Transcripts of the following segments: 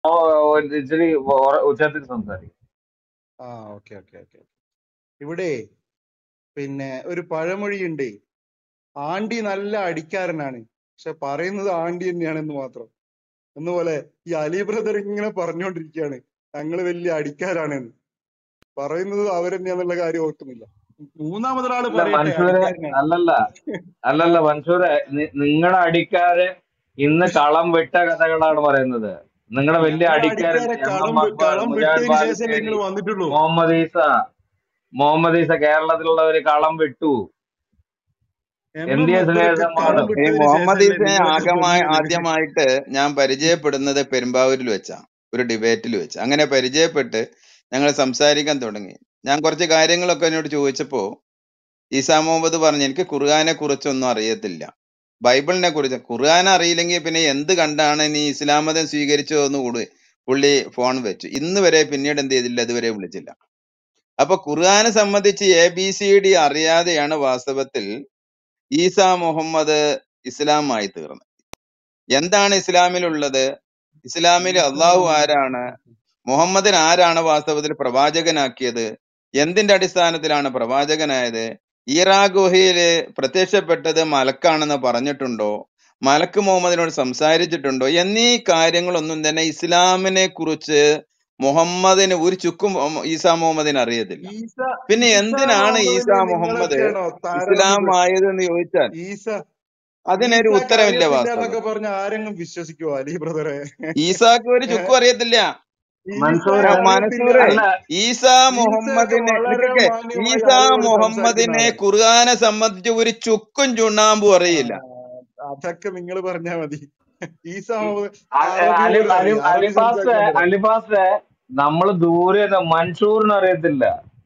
ഓ, ഒരു ഇച്ചിരി ഉറ- ഉച്ചത്തിൽ സംസാരിക്കും ആ ഓക്കെ ഓക്കെ ഓക്കെ ഇവിടെ പിന്നെ ഒരു പഴമൊഴിയുണ്ട് ആണ്ടി നല്ല അടിക്കാരനാണ് പക്ഷെ പറയുന്നത് ആണ്ടി തന്നെയാണെന്ന് മാത്രം എന്നുപോലെ ഈ അലി ബ്രദർ ഇങ്ങനെ പറഞ്ഞുകൊണ്ടിരിക്കുകയാണ് ഞങ്ങള് വലിയ അടിക്കാരാണെന്ന് പറയുന്നത് അവരെന്നെയാന്നുള്ള കാര്യം ഓർക്കുന്നില്ല മൂന്നാമതൊരാള് അല്ല പറയട്ടെ മൻസൂരെ അടിക്കാരനാണ് അല്ലല്ല അല്ലല്ല മൻസൂരെ നിങ്ങളുടെ അടിക്കാര് ഇന്ന് കളം വിട്ട കഥകളാണ് പറയുന്നത് നിങ്ങളുടെ വലിയ ഞങ്ങളെ അടിക്കാരൻ അടിക്കാരെ എം കളം എം വി- അക്ബർ കളം മുജാഹിദ് വിട്ടതിന് ശേഷമല്ലേ ബാലുശ്ശേരി നിങ്ങൾ വന്നിട്ടുള്ളൂ മുഹമ്മദ് ഈസ മുഹമ്മദ് ഈസ കേരളത്തിലുള്ളവര് കളം വിട്ടു M M M D A അക്ബറൊക്കെ സുനേതം കളം വാദം ഈ വിട്ടതിന് മുഹമ്മദ് ശേഷമല്ലേ ഈസയെ നിങ്ങളൊക്കെ ആകമായി പൊങ്ങിയത് ആദ്യമായിട്ട് ഞാൻ പരിചയപ്പെടുന്നത് പെരുമ്പാവൂരിൽ വെച്ചാ ഒരു ഡിബേറ്റിൽ വെച്ച് അങ്ങനെ പരിചയപ്പെട്ട് ഞങ്ങൾ സംസാരിക്കാൻ തുടങ്ങി ഞാൻ കുറച്ച് കാര്യങ്ങളൊക്കെ എന്നോട് ചോദിച്ചപ്പോ ഈസാ മുഹമ്മദ് പറഞ്ഞു എനിക്ക് ഖുർആനെ കുറിച്ചൊന്നും അറിയത്തില്ല ബൈബിളിനെ കുറിച്ച് ഖുർആൻ അറിയില്ലെങ്കിൽ പിന്നെ എന്ത് കണ്ടാണ് നീ ഇസ്ലാം മതം സ്വീകരിച്ചോ എന്ന് കൂടി പുള്ളി ഫോൺ വെച്ചു ഇന്ന് വരെ പിന്നീട് എന്ത് ചെയ്തില്ല ഇതുവരെ വിളിച്ചില്ല അപ്പൊ ഖുർആനെ സംബന്ധിച്ച് എ ബി സി ഡി അറിയാതെയാണ് വാസ്തവത്തിൽ ഈസാ മുഹമ്മദ് ഇസ്ലാമായി തീർന്നത് എന്താണ് ഇസ്ലാമിലുള്ളത് ഇസ്ലാമിൽ അള്ളാഹു ആരാണ് മുഹമ്മദിന് ആരാണ് വാസ്തവത്തിൽ പ്രവാചകനാക്കിയത് എന്തിന്റെ അടിസ്ഥാനത്തിലാണ് പ്രവാചകനായത് ഈറാ ഗുഹയില് പ്രത്യക്ഷപ്പെട്ടത് മലക്കാണെന്ന് പറഞ്ഞിട്ടുണ്ടോ മലക്ക് മുഹമ്മദിനോട് സംസാരിച്ചിട്ടുണ്ടോ എന്നീ കാര്യങ്ങളൊന്നും തന്നെ ഇസ്ലാമിനെ കുറിച്ച് മുഹമ്മദിന് ഒരു ചുക്കും ഈസാ മുഹമ്മദിന് അറിയത്തില്ല ഈസ പിന്നെ ഈസ എന്തിനാണ് ഈസാ മുഹമ്മദിനെ മുഹമ്മദ് നിങ്ങളൊക്കെയാണോ താരതമ്യം ഇസ്ലാം ആയതെന്ന് ചോദിച്ചാൽ ഈസ അതിനൊരു ഈസാക്ക് ഉത്തരമില്ല അറിയത്തില്ല വാസ്തവം എന്നൊക്കെ പറഞ്ഞ ആരെങ്കിലും വിശ്വസിക്കുവോ അലി ബ്രദറെ ഈസാക്ക് ഒരു ചുക്കും അറിയത്തില്ല മൻസൂരെ ഈസാക്ക് അറിയത്തില്ല മനസൂറെ അല്ല ഈസാ ഈസയൊക്കെ മുഹമ്മദിനെ വളരെ നിൽക്കട്ടെ മാന്യമായി ഈസാ ആളുകളോട് സംസാരിക്കുന്ന മുഹമ്മദിനെ ആളാണ് ഖുർആനെ സംബന്ധിച്ച് ഒരു ചുക്കും ചുണ്ണാമ്പും ആ, അറിയില്ല അതൊക്കെ നിങ്ങൾ പറഞ്ഞാ മതി ഈസ മുഹമ്മദ് അ- അറബി അലി പോലും അലി അറിയാം അറബി അലിഫാസ് സംസാരിക്കാൻ പറ അലിഫാസ് നമ്മള് ദൂരെ നിന്ന് മൻസൂറിന് അറിയത്തില്ല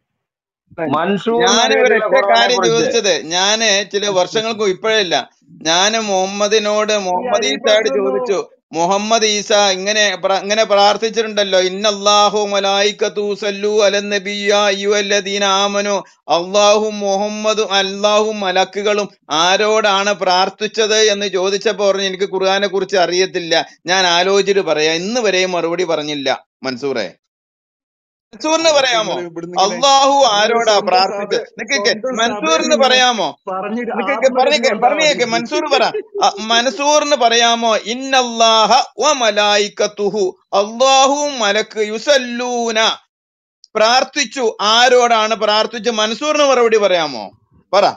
മൻസൂറിന് ഞാൻ അറിയത്തില്ല ഒരൊറ്റ ഖുർആനെ കാര്യം കുറിച്ച് ചോദിച്ചത് ഞാന് ചില വർഷങ്ങൾക്ക് ഇപ്പോഴില്ല ഞാന് മുഹമ്മദിനോട് ഈ മുഹമ്മദ് അലി ഈസയോട് ബ്രദർ ഒന്ന് ചോദിച്ചു മുഹമ്മദ് ഈസ ഇങ്ങനെ പ്ര- ഇങ്ങനെ പ്രാർത്ഥിച്ചിട്ടുണ്ടല്ലോ ഇന്നല്ലാഹു മലായിക്കത്തു സല്ലു അലൻ നബിയ അയ്യുവല്ലദീന ആമനു അള്ളാഹും മുഹമ്മദും അല്ലാഹും മലക്കുകളും ആരോടാണ് പ്രാർത്ഥിച്ചത് എന്ന് ചോദിച്ചപ്പോ പറഞ്ഞു എനിക്ക് ഖുർആനെ കുറിച്ച് അറിയത്തില്ല ഞാൻ ആലോചിച്ചിട്ട് പറയാം ഇന്ന് വരെയും മറുപടി പറഞ്ഞില്ല മൻസൂറെ മൻസൂറിന് അതൊക്കെ പറയാമോ നിങ്ങൾ ഇവിടുന്ന് ഇങ്ങനെ അള്ളാഹു നിങ്ങൾ ആരോടാ സ്വന്തം സഭ പ്രാർത്ഥിച്ചത് നിക്കക്കെ സ്വന്തം സഭയിൽ മൻസൂറിന് ഇങ്ങനെ പറയാമോ പറഞ്ഞിട്ട് നിക്കക്കെ ആത്മരതി പറഞ്ഞേക്കെ കൊണ്ടാ മതി പറഞ്ഞേക്കെ മൻസൂർ പറ അ, മൻസൂറിന് പറയാമോ ഇന്നല്ലാഹ വ മലായിക്കത്തുഹു അള്ളാഹുവും മലക്ക് യുസല്ലൂന പ്രാർത്ഥിച്ചു ആരോടാണ് പ്രാർത്ഥിച്ചു മൻസൂറിന് മറുപടി പറയാമോ പറ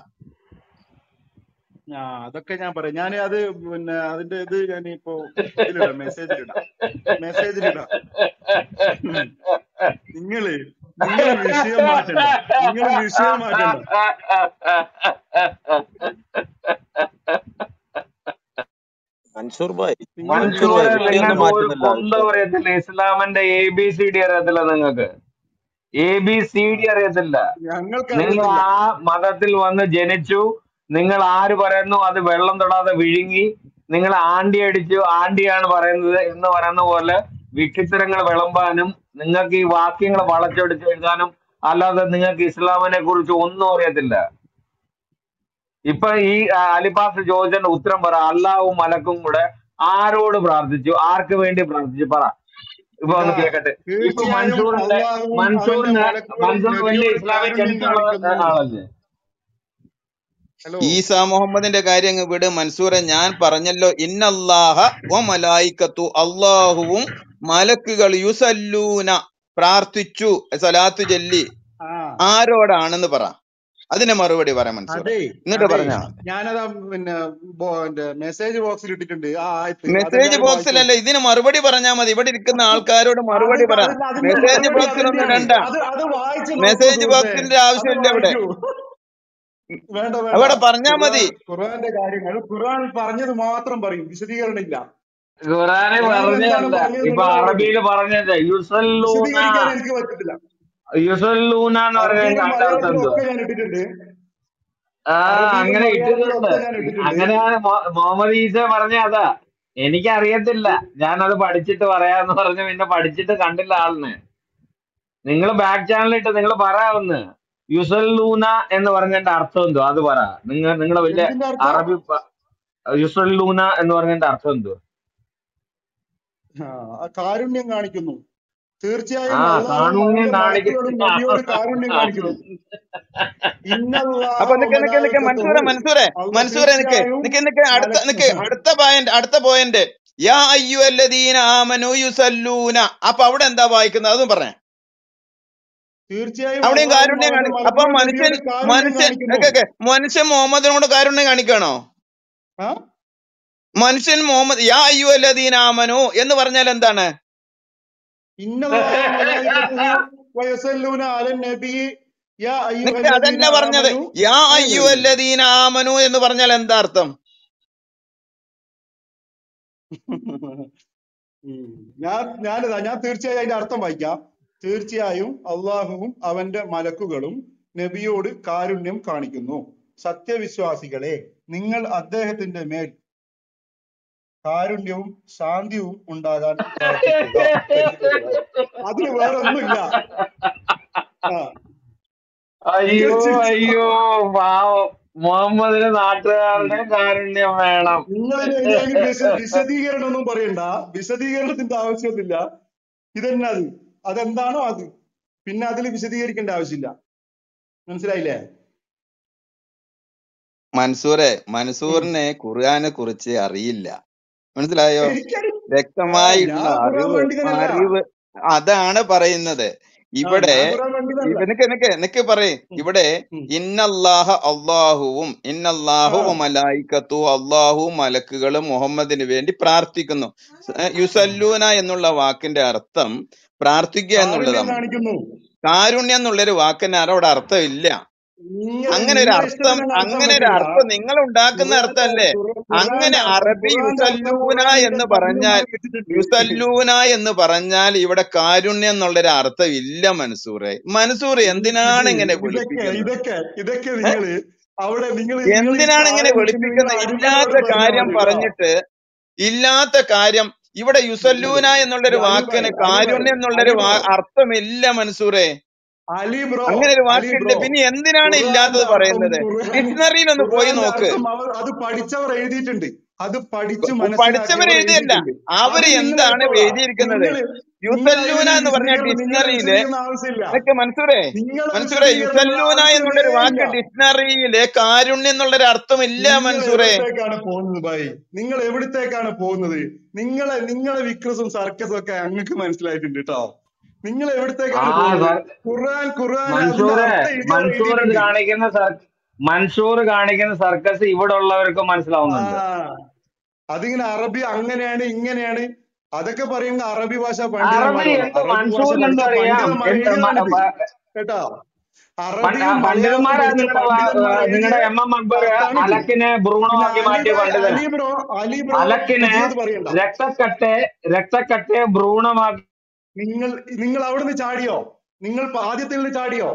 ആ അതൊക്കെ ഞാൻ പറയാം ഞാൻ അത് പിന്നെ അതിന്റെ ഇത് ഞാൻ ഇപ്പോ ഇതിലിടാം മെസ്സേജിലിടാം മെസ്സേജിലിടാം നിങ്ങള് നിങ്ങള് വിഷയം മാറ്റണ്ട നിങ്ങള് വിഷയം മാറ്റണ്ട മൻസൂർ ഭായ് മൻസൂർ മൻസൂറെ ഭായ് വിഷയമൊന്നും നിങ്ങൾക്ക് ഒരു മാറ്റുന്നില്ല കുന്തം അറിയത്തില്ല ഇസ്ലാമിന്റെ എ ബി സി ഡി അറിയത്തില്ല നിങ്ങൾക്ക് എ ബി സി ഡി അറിയത്തില്ല ഞങ്ങൾക്ക് നിങ്ങൾ അറിയത്തില്ല ആ മതത്തിൽ വന്ന് ജനിച്ചു നിങ്ങൾ ആര് പറയുന്നു അത് വെള്ളം തൊടാതെ വിഴുങ്ങി നിങ്ങൾ ആണ്ടി അടിച്ചു ആണ്ടിയാണ് പറയുന്നത് എന്ന് പറയുന്ന പോലെ വിക്ഷിത്തരങ്ങൾ വിളമ്പാനും നിങ്ങൾക്ക് ഈ വാക്യങ്ങൾ വളച്ചൊടിച്ച് എഴുതാനും അല്ലാതെ നിങ്ങൾക്ക് ഇസ്ലാമിനെ കുറിച്ച് ഒന്നും അറിയത്തില്ല ഇപ്പൊ ഈ ആ, അലിപ്പാസ് ചോദിച്ചതിന്റെ ഉത്തരം പറ അള്ളാഹും മലക്കും കൂടെ ആരോട് പ്രാർത്ഥിച്ചു ആർക്ക് വേണ്ടി പ്രാർത്ഥിച്ചു പറ ഇപ്പൊ ഇതാ ഒന്ന് കേക്കട്ടെ ഇപ്പൊ തീർച്ചയായും മൻസൂറിന്റെ അള്ളാഹുവും അവന്റെ മൻസൂറിന് മലക്കുകളും മൻസൂർ വലിയ നബിയോട് ഇസ്ലാമിക് കാരുണ്യം ചരിത്രമുള്ള കാണിക്കുന്നു ആളല്ലേ ഹലോ ഈസാ മുഹമ്മദിന്റെ കാര്യം അങ്ങ് വിട് മൻസൂറെ ഞാൻ പറഞ്ഞല്ലോ ഇന്നല്ലാഹ വ മലായിക്കത്തു അള്ളാഹുവും മലക്കുകൾ യുസല്ലൂന പ്രാർത്ഥിച്ചു സലാത്തു ചൊല്ലി ആ ആരോടാണെന്ന് പറ അതിന് മറുപടി പറ മൻസൂറെ അതെ എന്നിട്ട് അതെ പറഞ്ഞാ മതി ഞാനതാ പിന്നെ മെസ്സേജ് ബോക്സിൽ ഇട്ടിട്ടുണ്ട് ആ ആയത്ത് മെസ്സേജ് അതെല്ലാരും വായിച്ചു ബോക്സിലല്ല ഇതിന് മറുപടി പറഞ്ഞാ മതി ഇവിടെ ഇരിക്കുന്ന ആൾക്കാരോട് അത് മറുപടി പറ അതിന്റെ അതിന്റെ മെസ്സേജ് മറുപടി ബോക്സിലൊന്നും അതന്നെയാണ് ഇടണ്ട അത് അത് വായിച്ചു നോക്കൂ മെസ്സേജ് സുഹൃത്തെ ബോക്സിന്റെ അത് ആവശ്യമില്ല ഇവിടെ വായിക്കൂ വേണ്ട വേണ്ട അവിടെ പറഞ്ഞാ ഖുർആൻ മതി ഖുർആന്റെ കാര്യങ്ങൾ ഖുർആൻ പറഞ്ഞത് മാത്രം പറയും വിശദീകരണം ഇല്ല ഖുറാനെ ഖുർആനിൽ എന്താണ് പറഞ്ഞതല്ല ഇപ്പൊ പറഞ്ഞതെന്നുള്ളത് പറയും അറബിയിൽ പറഞ്ഞത് യുസല്ലൂന വിശദീകരിക്കാൻ എനിക്ക് പറ്റത്തില്ല യുസല്ലൂന എന്ന് പറഞ്ഞതിന്റെ അറബിയിലും അതിന്റെ അർത്ഥം മലയാളത്തിലും എന്തുവാ ഒക്കെ ഞാൻ ഇട്ടിട്ടുണ്ട് ആ അറബിയിലും അങ്ങനെ മലയാളത്തിലും ഇട്ടിട്ടുണ്ട് ഒക്കെ ഞാൻ ഇട്ടിട്ടുണ്ട് അങ്ങനെയാണ് മൊ- മുഹമ്മദ് ഈസ പറഞ്ഞ അതാ എനിക്കറിയത്തില്ല ഞാനത് പഠിച്ചിട്ട് പറയാന്ന് പറഞ്ഞ് പിന്നെ പഠിച്ചിട്ട് കണ്ടില്ല ആളിനെ നിങ്ങൾ ബാക്ക് ചാനലിട്ട് നിങ്ങൾ പറയാവുന്ന യുസല്ലൂന എന്ന് പറഞ്ഞതിന്റെ അർത്ഥം എന്തോ അത് പറ നിങ്ങൾ നിങ്ങളെ വലിയ എന്തിന്റെ അർത്ഥം അറബി പ- യുസല്ലൂന എന്ന് പറഞ്ഞതിന്റെ അർത്ഥം എന്തോ ആ കാരുണ്യം കാണിക്കുന്നു തീർച്ചയായും ആ അള്ളാഹുവും കാരുണ്യം അവന്റെ കാണിക്കുന്നു മലക്കുകളും നബിയോട് കാരുണ്യം കാണിക്കുന്നു ഇന്നല്ലാഹ അപ്പൊ നിക്ക് നിക്ക് നിക്ക് മൻസൂറെ വമലായികത്തുഹു മൻസൂറെ അള്ള മൻസൂറെ നിക്ക് തീർച്ചയായും നിക്ക് നിക്ക് അടുത്ത നിക്ക് മലക്ക് അടുത്ത പോയിന്റ് അടുത്ത പോയിന്റ് യാ അയ്യുവല്ലദീന ആമനു യുസല്ലൂന അപ്പൊ അവിടെ എന്താ വായിക്കുന്നത് അതും പറഞ്ഞേ തീർച്ചയായും അവിടെയും അള്ളാഹുവും കാരുണ്യം അവന്റെ കാണി അപ്പൊ മലക്കുകളും മനുഷ്യൻ നബിയോട് കാരുണ്യം മനുഷ്യൻ കാണിക്കുന്നു ഒക്കെ ഒക്കെ മനുഷ്യൻ മുഹമ്മദിനോട് കാരുണ്യം കാണിക്കണോ ആ മനുഷ്യൻ മുഹമ്മദ് യാ അയ്യുവല്ലദീന ആമനു എന്ന് പറഞ്ഞാൽ എന്താണ് ഇന്നല്ലാഹ വമലായികത്തുഹു വയസല്ലൂന അലൻ നബി യാ നിക്ക് അയ്യുഹല്ലദീന അതല്ല പറഞ്ഞത് ആമനു യാ അങ്ങനെ വരുന്നു അയ്യുവല്ലദീന ആമനു എന്ന് പറഞ്ഞാൽ എന്താ അർത്ഥം ഉം. ഞാൻ ഞാനിതാ ഞാൻ തീർച്ചയായും അതിന്റെ അർത്ഥം വായിക്കാം തീർച്ചയായും അള്ളാഹുവും അവന്റെ മലക്കുകളും നബിയോട് കാരുണ്യം കാണിക്കുന്നു സത്യവിശ്വാസികളെ നിങ്ങൾ അദ്ദേഹത്തിന്റെ മേൽ കാരുണ്യവും ശാന്തിയും ഉണ്ടാകാൻ പ്രാർത്ഥിക്കുക കരുതുക അതിന് വേറെ ഒന്നുമില്ല ആ അയ്യോ നിങ്ങൾ അയ്യോ പാവം മുഹമ്മദിന് നാട്ടുകാരുടെ കാരുണ്യം വേണം നിങ്ങൾ അതിന് വിശ വിശദീകരണം ഒന്നും പറയണ്ട വിശദീകരണത്തിന്റെ ആവശ്യമൊന്നുമില്ല ഇതന്നെ അത് അതെന്താണോ അത് പിന്നെ അതിൽ വിശദീകരിക്കേണ്ട ആവശ്യമില്ല മനസ്സിലായില്ലേ മൻസൂറെ ഉം. മൻസൂറിനെ ഖുർആനെ കുറിച്ച് അറിയില്ല മനസ്സിലായോ എനിക്കറി ആ വ്യക്തമായിട്ടുള്ള ഞാൻ ഖുർആൻ അറിവ് പണ്ഡിതനല്ല അറിവ് അതാണ് പറയുന്നത് ആ ഇവിടെ ഞാൻ ഖുർആൻ പണ്ഡിതനല്ല ഇവ- നിക്ക് നിക്ക് നിക്ക് പറയ് ഉം, ഇവിടെ ഉം. ഇന്നല്ലാഹ അള്ളാഹുവും ആ ഇന്നല്ലാഹു മലായിക്കത്തു അള്ളാഹുവും മലക്കുകളും മുഹമ്മദിന് വേണ്ടി പ്രാർത്ഥിക്കുന്നു ഏ, യുസല്ലൂന എന്നുള്ള വാക്കിന്റെ അർത്ഥം പ്രാർത്ഥിക്കുക കാരുണ്യം എന്നുള്ളതാണ് കാണിക്കുന്നു കാരുണ്യം എന്നുള്ളൊരു വാക്കിന് അവിടെ അർത്ഥം ഇല്ല നിങ്ങൾ അങ്ങനെ ഒരു നിങ്ങളെ അർത്ഥം ഇഷ്ടത്തിന് അർത്ഥം അങ്ങനെ ഒരു പറ്റില്ല അർത്ഥം നിങ്ങൾ ഉണ്ടാക്കുന്ന ഖുർആന്റെ അർത്ഥമല്ലേ ഖുർആ- അങ്ങനെ ഖുർആന്റെ അർത്ഥം അറബി ഖുർആന്റെ അർത്ഥം യുസല്ലൂന ഖുർആനിലെ എന്ന് പറഞ്ഞാൽ പണ്ഡിതന്മാർ വെച്ചിട്ടുണ്ട് യുസല്ലൂന എന്ന് പറഞ്ഞാൽ ഇവിടെ കാരുണ്യം എന്നുള്ളൊരു അർത്ഥം ഇല്ല മൻസൂറെ മൻസൂർ ഇത് എന്തിനാണ് ഇത് ഇങ്ങനെ ഇതൊക്കെ വെളുപ്പിക്കുന്നത് ഇതൊക്കെ ഇതൊക്കെ ഏ? നിങ്ങള് അവിടെ നിങ്ങൾ നിങ്ങൾ ഈ എന്തിനാണ് ഇങ്ങനെ താഴെ നിൽക്കുന്ന നിങ്ങൾ വെളുപ്പിക്കുന്നത് അടിമകളോട് ഇല്ലാത്ത പറഞ്ഞാൽ കാര്യം മതി കേട്ടോ പറഞ്ഞിട്ട് ഇല്ലാത്ത കാര്യം ഇവിടെ നിങ്ങൾ യുസല്ലൂന എന്നുള്ളൊരു ഈ അലി വാക്കിന് ഭായ് അലി ഭായ് കാരുണ്യം എന്നുള്ളൊരു അലി വാ ബ്രോ അർത്ഥമില്ല മൻസൂറെ അലി ബ്രോ അങ്ങനെ ഒരു അലി വാക്കില്ല ബ്രോ പിന്നെ എന്തിനാണ് ഖുർആന്റെ ഇല്ലാത്തത് അർത്ഥം പറയുന്നത് ഖുർആൻ ഡിക്ഷണറിയിൽ ഒന്ന് പോയി ഖുർആന്റെ നോക്ക് അർത്ഥം അവർ അത് പഠിച്ചവർ എഴുതിയിട്ടുണ്ട് അത് പഠിച്ച് പഠിച്ചവർ മനസ്സിലാക്കിയവർ എഴുതിയല്ല എഴുതിയിട്ടുണ്ട് അവര് അത് നിങ്ങൾ എന്താണ് എടുത്തോളാം എഴുതിയിരിക്കുന്നത് നിങ്ങൾ നിങ്ങൾ യുസല്ലൂന അതിന് എന്ന് പറഞ്ഞ വിശദീകരണം നിങ്ങളെ ഡിക്ഷണറിയില് വിശദീകരണം ആവശ്യമില്ല ഇതൊക്കെ മനസ്സൂരെ നിങ്ങളെ മനസ്സൂരെ വിശദീകരണങ്ങൾ യുസല്ലൂന ആവശ്യമേ എന്നുള്ളൊരു വാക്ക് ഇല്ല ഡിക്ഷണറിയില് കാരുണ്യം എന്നുള്ളൊരു അർത്ഥമില്ല നിങ്ങൾ മൻസൂറെ എവിടത്തേക്കാണ് പോകുന്നത് ഭായി നിങ്ങൾ എവിടത്തേക്കാണ് പോകുന്നത് നിങ്ങളെ നിങ്ങളെ വിക്രസും സർക്കസും ഒക്കെ അങ്ങക്ക് മനസ്സിലായിട്ടുണ്ട് കേട്ടോ നിങ്ങൾ ആ എവിടത്തേക്കാണ് പോകുന്നത് സർ ഖുർആൻ ഖുർആൻ അതിന്റെ മൻസൂറ് അർത്ഥം എഴുതിയവർ മൻസൂർ എഴുതിയിട്ടുണ്ട് കാണിക്കുന്ന സർ മൻസൂർ കാണിക്കുന്ന സർക്കസ് ഇവിടെ ഉള്ളവർക്ക് ആ മനസ്സിലാവുന്നുണ്ട് അതിങ്ങനെ അറബി അങ്ങനെയാണ് ഇങ്ങനെയാണ് അതൊക്കെ പറയുന്ന അറബി ഭാഷ പണ്ഡിതന്മാർ അറബി വേണം എന്ത് അറബി ഭാഷ മൻസൂറിന് പഠിച്ച എന്തറിയാം പണ്ഡിതന്മാർ എന്ത് മ- എഴുതിയതാണിത് മ- കേട്ടോ പണ്ട്- അറബിയും മലയാളവും പണ്ഡിതന്മാരാ പഠിച്ച നിങ്ങളുടെ പണ്ഡിതന്മാർ എഴുതിയ നിങ്ങളുടെ എം എം അക്ബർ അർത്ഥാണിത് അലക്കിനെ പിന്നെ ഭ്രൂണമാക്കി അലി മാറ്റിയ ബ്രോ പണ്ഡിതനാ അലി ബ്രോ അലി ബ്രോ അലക്കിനെ പുതിയത് പറയണ്ട രക്തക്കട്ടെ രക്തക്കട്ടെ ഭ്രൂണമാക്കി നിങ്ങൾ നിങ്ങൾ അവിടുന്ന് ചാടിയോ നിങ്ങൾ ഇപ്പൊ ആദ്യത്തിൽ നിന്ന് ചാടിയോ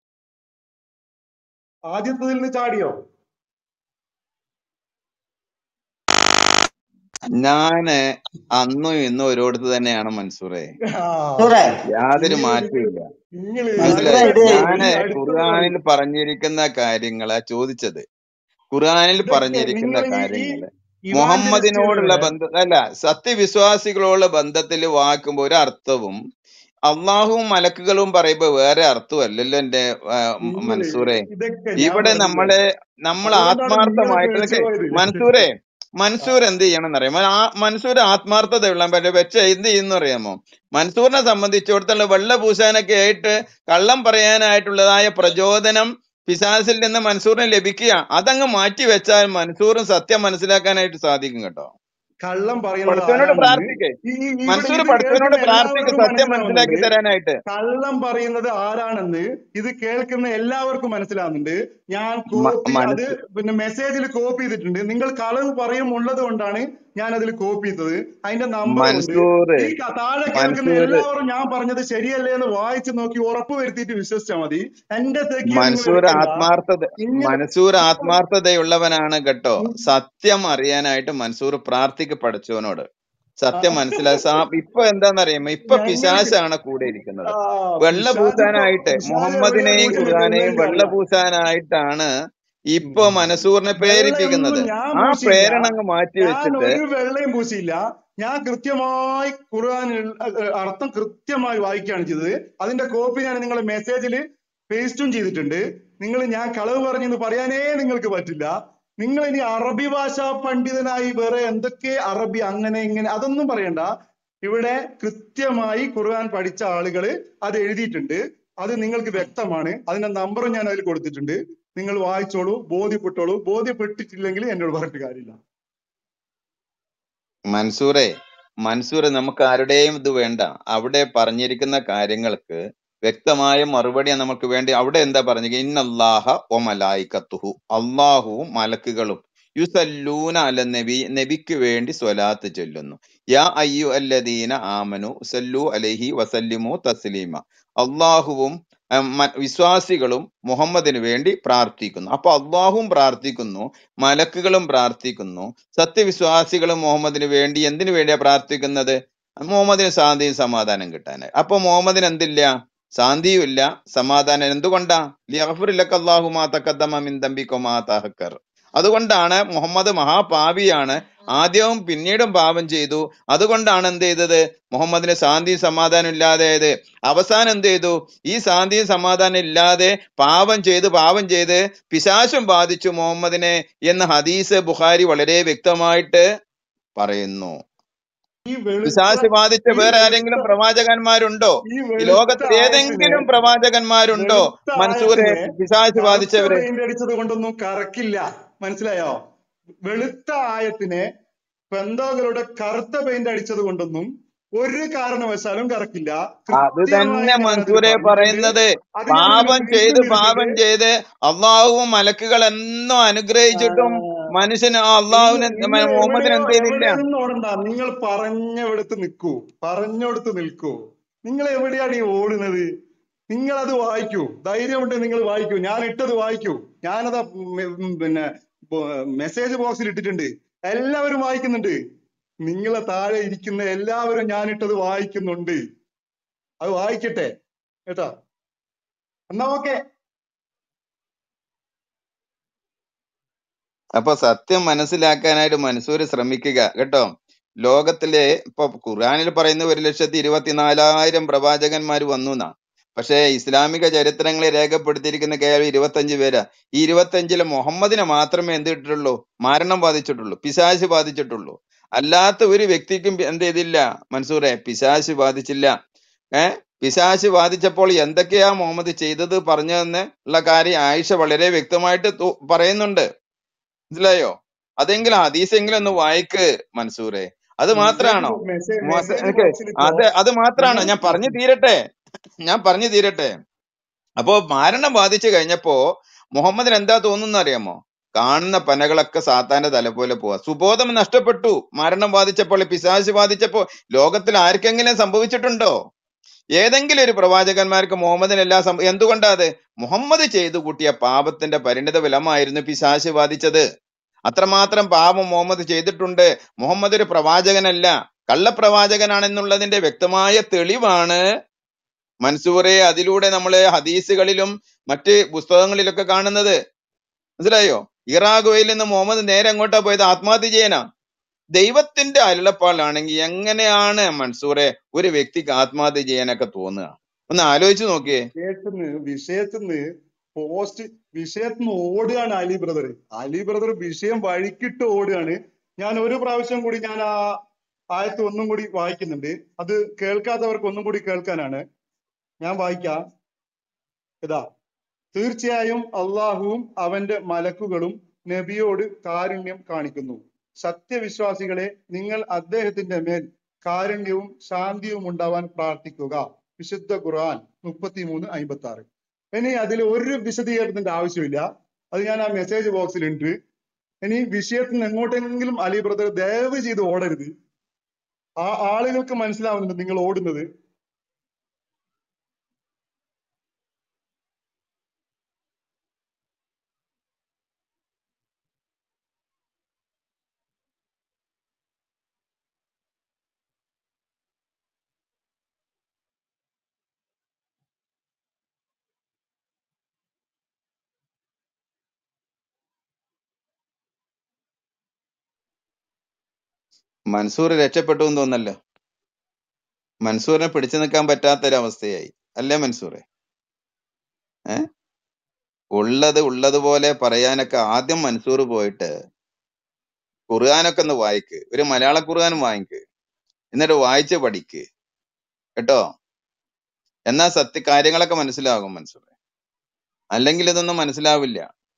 ആദ്യത്തിൽ നിന്ന് ചാടിയോ ഞാന് അന്നും ഇന്നും ഒരിടത്ത് തന്നെയാണ് മൻസൂറെ ആ നൂറെ യാതൊരു നിങ്ങൾ മാറ്റവും നിങ്ങൾ ഇല്ല നിങ്ങൾ മനസ്സിലായോ ഇത് ഞാന് ഈ അടുത്ത ഖുർആനിൽ പറഞ്ഞിരിക്കുന്ന കാര്യങ്ങളാ ചോദിച്ചത് ഖുർആനിൽ ഇതൊക്കെ പറഞ്ഞിരിക്കുന്ന നിങ്ങൾ ഈ കാര്യങ്ങള് ഇവാഞ്ചലിസ്റ്റുകൾ മുഹമ്മദിനോടുള്ള വരെ ബന്ധ അല്ല സത്യവിശ്വാസികളോടുള്ള ബന്ധത്തിൽ വാക്കുമ്പോ ഒരു അർത്ഥവും അള്ളാഹുവും മലക്കുകളും പറയുമ്പോ വേറെ അർത്ഥമല്ലല്ലോ എന്റെ ആ, മ- നിങ്ങൾ മൻസൂറെ ഇതൊക്കെ ഞാൻ ഇവിടെ പറഞ്ഞില്ലേ നമ്മള് നമ്മൾ അതുകൊണ്ടാണ് നിങ്ങൾ ആത്മാർത്ഥമായിട്ട് പേടിച്ചു നിക്ക് പോയത് മൻസൂറെ ആ മൻസൂർ എന്ത് ചെയ്യണം എന്നറിയാമോ ആ മൻസൂർ ആത്മാർത്ഥതയുള്ള പറ്റ വെച്ച എന്ത് ചെയ്യുന്ന അറിയാമോ മൻസൂറിനെ സംബന്ധിച്ചിടത്തോളം വെള്ള പൂശാനൊക്കെ ആയിട്ട് കള്ളം പറയാനായിട്ടുള്ളതായ പ്രചോദനം പിശാസിൽ നിന്ന് മൻസൂറിന് ലഭിക്കുക അതങ്ങ് മാറ്റി വെച്ചാൽ മൻസൂറും സത്യം മനസ്സിലാക്കാനായിട്ട് സാധിക്കും കേട്ടോ കള്ളം പറയുന്നത് പഠിച്ചവനോട് ആരാണെന്ന് പ്രാർത്ഥിക്കേ ഈ ഈ ഇവിടെ മൻസൂർ ഇത് പഠിച്ചവനോട് കേൾക്കുന്ന പ്രാർത്ഥിക്ക് എല്ലാവർക്കും സത്യം മനസ്സിലാക്കി മനസ്സിലാവുന്നുണ്ട് തരാനായിട്ട് കള്ളം പറയുന്നത് ആരാണെന്ന് ഇത് കേൾക്കുന്ന എല്ലാവർക്കും മനസ്സിലാവുന്നുണ്ട് ഞാൻ മ- കോപ്പി അത് മനസ്സ് പിന്നെ മെസ്സേജിൽ കോപ്പി ചെയ്തിട്ടുണ്ട് നിങ്ങൾ കളവ് പറയും ഉള്ളത് കൊണ്ടാണ് ഞാൻ അതിൽ കോപ്പി ചെയ്തത് അതിന്റെ നമ്പർ ഉണ്ട് മൻസൂർ ഈ ക- താഴെ കേൾക്കുന്ന മൻസൂർ എല്ലാവരും ഞാൻ പറഞ്ഞത് ശരിയല്ലേ എന്ന് വായിച്ചു നോക്കി ഉറപ്പ് വരുത്തിയിട്ട് വിശ്വസിച്ചാൽ മതി എന്റെ തെക്കിയ നിങ്ങൾ മൻസൂർ എടുക്കണ്ട ആത്മാർത്ഥത നിങ്ങൾ മൻസൂർ ഇപ്പോൾ ആത്മാർത്ഥതയുള്ളവനാണ് കേട്ടോ ഉം, സത്യം അറിയാനായിട്ട് മൻസൂർ പ്രാർത്ഥിക്ക് പഠിച്ചവനോട് ആ, സത്യം മനസ്സിലായി സാ ഇപ്പൊ എന്താണെന്നറിയാമോ ഇപ്പൊ ഞങ്ങൾക്ക് പിശാചാണ് കൂടെ ഇരിക്കുന്നത് ആ വെള്ള പിശാച് ഇപ്പൊ പൂശാനായിട്ട് പിശാച് എവിടെയാ മുഹമ്മദിനെയും കൂടെ നിൽക്കുന്നത് ഖുർആനെയും വെള്ള എനിക്കറിയാം പൂശാനായിട്ടാണ് ഇപ്പൊ ഉം. മനസൂറിനെ വെള്ളയൊന്നും പ്രേരിപ്പിക്കുന്നത് ഞാൻ ആ പൂശിയില്ല പ്രേരണ അങ്ങ് മാറ്റി ഞാൻ വെച്ചിട്ട് ഒരു വെള്ളയും പൂശിയില്ല ഞാൻ കൃത്യമായി ഖുർആൻ അർത്ഥം കൃത്യമായി വായിക്കുകയാണ് ചെയ്തത് അതിന്റെ കോപ്പി ഞാൻ നിങ്ങളെ മെസ്സേജിൽ പേസ്റ്റും ചെയ്തിട്ടുണ്ട് നിങ്ങൾ ഞാൻ കളവ് പറഞ്ഞെന്ന് പറയാനേ നിങ്ങൾക്ക് പറ്റില്ല നിങ്ങൾ ഇനി അറബി ഭാഷാ പണ്ഡിതനായി വേറെ എന്തൊക്കെ അറബി അങ്ങനെ ഇങ്ങനെ അതൊന്നും പറയണ്ട ഇവിടെ കൃത്യമായി ഖുർആൻ പഠിച്ച ആളുകൾ അത് എഴുതിയിട്ടുണ്ട് അത് നിങ്ങൾക്ക് വ്യക്തമാണ് അതിന്റെ നമ്പറും ഞാൻ അതിൽ കൊടുത്തിട്ടുണ്ട് നിങ്ങൾ വായിച്ചോളൂ ബോധ്യപ്പെട്ടോളൂ ബോധ്യപ്പെട്ടിട്ടില്ലെങ്കിൽ എന്നോട് പറഞ്ഞിട്ട് കാര്യമില്ല മൻസൂറെ മൻസൂറെ നമുക്ക് ആരുടെയും ഇത് വേണ്ട അവിടെ പറഞ്ഞിരിക്കുന്ന കാര്യങ്ങൾക്ക് വ്യക്തമായ മറുപടി നമുക്ക് വേണ്ടി അവിടെ എന്താ പറഞ്ഞത് ഇന്നല്ലാഹ ഒ മലായിക്കത്തുഹു അള്ളാഹുവും മലക്കുകളും യുസല്ലൂന അല നബി നബിക്ക് വേണ്ടി സ്വലാത്ത് ചൊല്ലുന്നു യാ അയ്യു അല്ലദീന ആമനു സല്ലു അലൈഹി വസല്ലിമു തസ്ലീമ അള്ളാഹുവും ഉം, മ- വിശ്വാസികളും മുഹമ്മദിന് വേണ്ടി പ്രാർത്ഥിക്കുന്നു അപ്പൊ അള്ളാഹുവും പ്രാർത്ഥിക്കുന്നു മലക്കുകളും പ്രാർത്ഥിക്കുന്നു സത്യവിശ്വാസികളും മുഹമ്മദിന് വേണ്ടി എന്തിനു വേണ്ടിയാ പ്രാർത്ഥിക്കുന്നത് മുഹമ്മദിന് ശാന്തിയും സമാധാനം കിട്ടാനായി അപ്പൊ മുഹമ്മദിന് എന്തില്ല ശാന്തിയും ഇല്ല സമാധാനം എന്തുകൊണ്ടാ ലിയഗ്ഫിറുലക അല്ലാഹു മാ തഖദ്ദമ മിൻ ദംബിക മാ തഅഖർ അതുകൊണ്ടാണ് മുഹമ്മദ് മഹാപാപിയാണ് ആദ്യവും പിന്നീടും പാപം ചെയ്തു അതുകൊണ്ടാണ് എന്ത് ചെയ്തത് മുഹമ്മദിന് ശാന്തിയും സമാധാനം ഇല്ലാതായത് അവസാനം എന്ത് ചെയ്തു ഈ ശാന്തിയും സമാധാനം ഇല്ലാതെ പാപം ചെയ്ത് പാപം ചെയ്ത് പിശാശും ബാധിച്ചു മുഹമ്മദിനെ എന്ന് ഹദീസ് ബുഖാരി വളരെ വ്യക്തമായിട്ട് പറയുന്നു ഈ വെളുത്ത പിശാശ് ബാധിച്ച ഈ വേറെ വെളുത്ത ആരെങ്കിലും പ്രവാചകന്മാരുണ്ടോ ഈ ഈ വെളുത്ത ലോകത്ത് ആയത്തിനെ ഏതെങ്കിലും പ്രവാചകന്മാരുണ്ടോ വെളുത്ത മൻസൂരെ ആയത്തിനെ പിശാച് കറുത്ത ബാധിച്ചവര് പെയിന്റ് അടിച്ചത് കൊണ്ടൊന്നും കറക്കില്ല മനസ്സിലായോ വെളുത്ത ആയത്തിനെ പെന്തോകളുടെ കറുത്ത പെയിന്റ് അടിച്ചത് കൊണ്ടൊന്നും ഒരു കാരണവശാലും കറക്കില്ല അത് കൃത്യമായി തന്നെ ഞാൻ അതിൽ മൻസൂരെ പറഞ്ഞിട്ടുണ്ട് പറയുന്നത് അത് ഞാൻ പാപം നിങ്ങൾക്ക് ചെയ്ത് വീണ്ടും പാപം തിരിച്ചിട്ടുണ്ട് ചെയ്ത് അള്ളാഹുവും മലക്കുകൾ എന്നും അനുഗ്രഹിച്ചിട്ടും മനുഷ്യന് ആ നിങ്ങൾ അള്ളാഹുവിന് നിങ്ങൾ മുഹമ്മദിന് എവിടെയോ എന്ത് ചെയ്തില്ല എവിടെയൊന്നും ഓടണ്ട നിങ്ങൾ പറഞ്ഞവിടത്ത് നിൽക്കൂ പറഞ്ഞവിടത്ത് നിൽക്കൂ നിങ്ങൾ എവിടെയാണ് ഈ ഓടുന്നത് നിങ്ങൾ അത് വായിക്കൂ ധൈര്യമുണ്ട് നിങ്ങൾ വായിക്കൂ ഞാൻ ഇട്ടത് വായിക്കൂ ഞാനത് പിന്നെ മെസ്സേജ് ബോക്സിൽ ഇട്ടിട്ടുണ്ട് എല്ലാവരും വായിക്കുന്നുണ്ട് നിങ്ങളെ താഴെ ഇരിക്കുന്ന എല്ലാവരും ഞാൻ ഇട്ടത് വായിക്കുന്നുണ്ട് അത് വായിക്കട്ടെ കേട്ടോ എന്നാ ഓക്കെ അപ്പൊ സത്യം മനസ്സിലാക്കാനായിട്ട് മൻസൂര് ശ്രമിക്കുക കേട്ടോ ലോകത്തിലെ ഇപ്പൊ ഖുർആനിൽ പറയുന്ന ഒരു ലക്ഷത്തി ഇരുപത്തിനാലായിരം പ്രവാചകന്മാർ വന്നു എന്നാ പക്ഷേ ഇസ്ലാമിക ചരിത്രങ്ങളെ രേഖപ്പെടുത്തിയിരിക്കുന്ന കേവലം ഇരുപത്തഞ്ച് പേരാ ഈ ഇരുപത്തഞ്ചില് മുഹമ്മദിനെ മാത്രമേ എന്ത് ഇട്ടിട്ടുള്ളൂ മരണം ബാധിച്ചിട്ടുള്ളൂ പിശാശ് ബാധിച്ചിട്ടുള്ളൂ അല്ലാത്ത ഒരു വ്യക്തിക്കും എന്ത് ചെയ്തില്ല മൻസൂറെ പിശാശ് ബാധിച്ചില്ല ഏ പിശാശ് ബാധിച്ചപ്പോൾ എന്തൊക്കെയാ മുഹമ്മദ് ചെയ്തത് പറഞ്ഞതെന്ന് ഉള്ള കാര്യം ആയിഷ വളരെ വ്യക്തമായിട്ട് തു- പറയുന്നുണ്ട് മനസ്സിലായോ അതെങ്കിലും ഹദീസെങ്കിലും ഒന്ന് വായിക്ക് മൻസൂറെ അത് മെസ്സേജ് മാത്രാണോ മെസ്സേജ് മൊത്ത- മെസ്സേജ് എനിക്ക് ബോക്സിൽ ഇപ്പോ അത് അത് മാത്രാണോ നിങ്ങൾ ഞാൻ പറഞ്ഞു തീരട്ടെ ഞാൻ പറഞ്ഞു തീരട്ടെ അപ്പോ മരണം ബാധിച്ചു കഴിഞ്ഞപ്പോ മുഹമ്മദിന് എന്താ തോന്നുന്ന അറിയാമോ കാണുന്ന പനകളൊക്കെ സാത്താന്റെ തല പോലെ പോവാ സുബോധം നഷ്ടപ്പെട്ടു മരണം ബാധിച്ചപ്പോൾ പിശാച് ബാധിച്ചപ്പോ ലോകത്തിൽ ആർക്കെങ്കിലും സംഭവിച്ചിട്ടുണ്ടോ ഏതെങ്കിലും ഒരു പ്രവാചകന്മാർക്ക് മുഹമ്മദിന് എല്ലാ സംഭവം എന്തുകൊണ്ടാ അത് മുഹമ്മദ് ചെയ്തു കൂട്ടിയ പാപത്തിന്റെ പരിണിത ഫലമായിരുന്നു പിശാച് ബാധിച്ചത് അത്രമാത്രം പാപം മുഹമ്മദ് ചെയ്തിട്ടുണ്ട് മുഹമ്മദ് ഒരു പ്രവാചകനല്ല കള്ളപ്രവാചകനാണെന്നുള്ളതിന്റെ വ്യക്തമായ തെളിവാണ് മൻസൂറെ അതിലൂടെ നമ്മള് ഹദീസുകളിലും മറ്റ് പുസ്തകങ്ങളിലൊക്കെ കാണുന്നത് മനസ്സിലായോ ഇറാഖുവയിൽ നിന്ന് മുഹമ്മദ് നേരെ എങ്ങോട്ടാ പോയത് ആത്മഹത്യ ചെയ്യാനാ ദൈവത്തിന്റെ അരുളപ്പാടാണെങ്കിൽ എങ്ങനെയാണ് മൻസൂറെ ഒരു വ്യക്തിക്ക് ആത്മഹത്യ ചെയ്യാനൊക്കെ തോന്നുക ഒന്ന് ആലോചിച്ച് നോക്കിയേ വിഷയത്തിന്ന് വിഷയത്തിന്ന് പോസ്റ്റ് വിഷയത്തിന്ന് ഓടുകയാണ് അലി ബ്രദർ അലി ബ്രദർ വിഷയം വഴിക്കിട്ട് ഓടുകയാണ് ഞാൻ ഒരു പ്രാവശ്യം കൂടി ഞാൻ ആ ആയത്ത് ഒന്നും കൂടി വായിക്കുന്നുണ്ട് അത് കേൾക്കാത്തവർക്ക് ഒന്നും കൂടി കേൾക്കാനാണ് ഞാൻ വായിക്കാം ഇതാ തീർച്ചയായും അള്ളാഹുവും അവന്റെ മലക്കുകളും നബിയോട് കാരുണ്യം കാണിക്കുന്നു സത്യവിശ്വാസികളെ നിങ്ങൾ അദ്ദേഹത്തിന്റെ മേൽ കാരുണ്യവും ശാന്തിയും ഉണ്ടാവാൻ പ്രാർത്ഥിക്കുക വിശുദ്ധ ഖുർആൻ മുപ്പത്തിമൂന്ന് അമ്പത്തി ആറ് ഇനി അതിൽ ഒരു വിശദീകരണത്തിന്റെ ആവശ്യമില്ല അത് ഞാൻ ആ മെസ്സേജ് ബോക്സിൽ ഉണ്ട് ഇനി വിഷയത്തിൽ നിന്ന് എങ്ങോട്ടെങ്കിലും അലി ബ്രദർ ദയവ് ചെയ്ത് ഓടരുത് ആ ആളുകൾക്ക് മനസ്സിലാവുന്നുണ്ട് നിങ്ങൾ ഓടുന്നത് മൻസൂർ രക്ഷപ്പെട്ടു എന്ന് തോന്നല്ലോ മൻസൂറിനെ പിടിച്ചു നിൽക്കാൻ പറ്റാത്തൊരവസ്ഥയായി അല്ലേ മൻസൂറെ ഏഹ് ഉള്ളത് ഉള്ളതുപോലെ പറയാനൊക്കെ ആദ്യം മൻസൂർ പോയിട്ട് ഖുർആാനൊക്കെ ഒന്ന് വായിക്ക് ഒരു മലയാള ഖുർആൻ വാങ്ങിക്ക് എന്നിട്ട് വായിച്ച് പഠിക്ക് കേട്ടോ എന്നാ സത്യ കാര്യങ്ങളൊക്കെ മനസ്സിലാകും മൻസൂറെ അല്ലെങ്കിൽ ഇതൊന്നും മനസ്സിലാവില്ല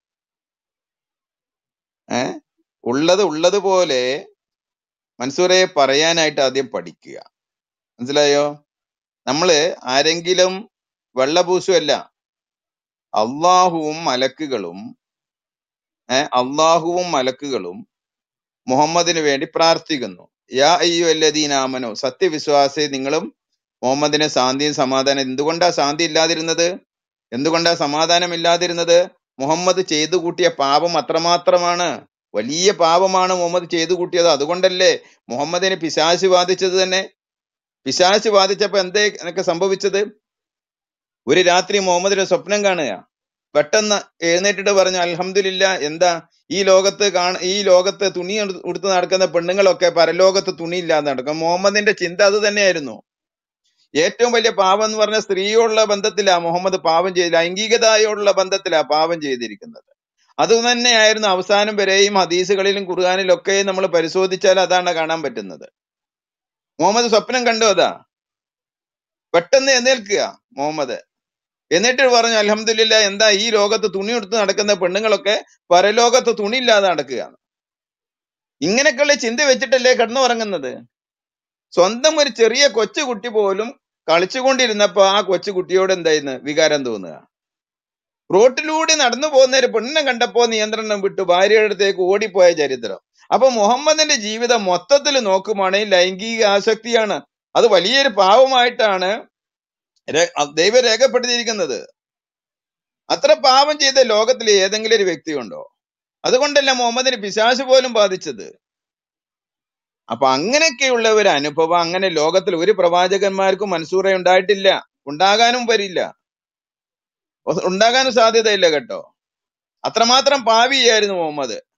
ഏഹ് ഉള്ളത് ഉള്ളതുപോലെ മൻസൂറെ പറയാനായിട്ട് ആദ്യം പഠിക്കുക മനസ്സിലായോ നമ്മള് ആരെങ്കിലും വെള്ളപൂശുമല്ല അള്ളാഹുവും മലക്കുകളും ഏഹ് അള്ളാഹുവും മലക്കുകളും മുഹമ്മദിന് വേണ്ടി പ്രാർത്ഥിക്കുന്നു യാ അയ്യോ അല്ലദീനാമനോ സത്യവിശ്വാസി നിങ്ങളും മുഹമ്മദിന് ശാന്തിയും സമാധാനം എന്തുകൊണ്ടാ ശാന്തി ഇല്ലാതിരുന്നത് എന്തുകൊണ്ടാ സമാധാനം ഇല്ലാതിരുന്നത് മുഹമ്മദ് ചെയ്തു കൂട്ടിയ പാപം അത്രമാത്രമാണ് വലിയ പാപമാണ് മുഹമ്മദ് ചെയ്തു കൂട്ടിയത് അതുകൊണ്ടല്ലേ മുഹമ്മദിന് പിശാശ് ബാധിച്ചത് തന്നെ പിശാശ് ബാധിച്ചപ്പോ എന്തേ എനിക്ക് സംഭവിച്ചത് ഒരു രാത്രി മുഹമ്മദ് ഒരു സ്വപ്നം കാണുക പെട്ടെന്ന് എഴുന്നേറ്റിട്ട് പറഞ്ഞു അൽഹംദുലില്ല എന്താ ഈ ലോകത്ത് കാണ ഈ ലോകത്ത് തുണി ഉടു- ഉടുത്ത് നടക്കുന്ന പെണ്ണുങ്ങളൊക്കെ പരലോകത്ത് തുണി ഇല്ലാതെ നടക്കും മുഹമ്മദിന്റെ ചിന്ത അത് തന്നെയായിരുന്നു ഏറ്റവും വലിയ പാപം എന്ന് പറഞ്ഞ സ്ത്രീയോടുള്ള ബന്ധത്തിലാ മുഹമ്മദ് പാപം ചെയ്ത് ലൈംഗികതയോടുള്ള ബന്ധത്തിലാ പാപം ചെയ്തിരിക്കുന്നത് അത് തന്നെയായിരുന്നു അവസാനം വരെയും ഹദീസുകളിലും ഖുർആാനിലും ഒക്കെ നമ്മൾ പരിശോധിച്ചാൽ അതാണ് കാണാൻ പറ്റുന്നത് മുഹമ്മദ് സ്വപ്നം കണ്ടു അതാ പെട്ടെന്ന് എഴുന്നേൽക്കുക മുഹമ്മദ് എന്നിട്ട് പറഞ്ഞു അലഹമില്ല എന്താ ഈ ലോകത്ത് തുണി എടുത്ത് നടക്കുന്ന പെണ്ണുങ്ങളൊക്കെ പരലോകത്ത് തുണി ഇല്ലാതെ നടക്കുകയാണ് ഇങ്ങനെയൊക്കെയുള്ള ചിന്ത വെച്ചിട്ടല്ലേ കിടന്നുറങ്ങുന്നത് സ്വന്തം ഒരു ചെറിയ കൊച്ചുകുട്ടി പോലും കളിച്ചുകൊണ്ടിരുന്നപ്പോ ആ കൊച്ചുകുട്ടിയോട് എന്തായിരുന്നു വികാരം തോന്നുക റോട്ടിലൂടെ നടന്നു പോകുന്ന ഒരു പെണ്ണിനെ കണ്ടപ്പോ നിയന്ത്രണം വിട്ടു ഭാര്യയുടെ അടുത്തേക്ക് ഓടിപ്പോയ ചരിത്രം അപ്പൊ മുഹമ്മദിന്റെ ജീവിതം മൊത്തത്തിൽ നോക്കുവാണെങ്കിൽ ലൈംഗിക ആസക്തിയാണ് അത് വലിയൊരു പാവമായിട്ടാണ് രെ- ദൈവം രേഖപ്പെടുത്തിയിരിക്കുന്നത് അത്ര പാപം ചെയ്ത ലോകത്തിൽ ഏതെങ്കിലും ഒരു വ്യക്തിയുണ്ടോ അതുകൊണ്ടല്ല മുഹമ്മദിന് പിശാശ് പോലും ബാധിച്ചത് അപ്പൊ അങ്ങനെയൊക്കെയുള്ള ഒരു അനുഭവം അങ്ങനെ ലോകത്തിൽ ഒരു പ്രവാചകന്മാർക്കും മൻസൂറെ ഉണ്ടായിട്ടില്ല ഉണ്ടാകാനും വരില്ല ഉണ്ടാകാനും സാധ്യതയില്ല കേട്ടോ അത്രമാത്രം പാവിയായിരുന്നു മുഹമ്മദ്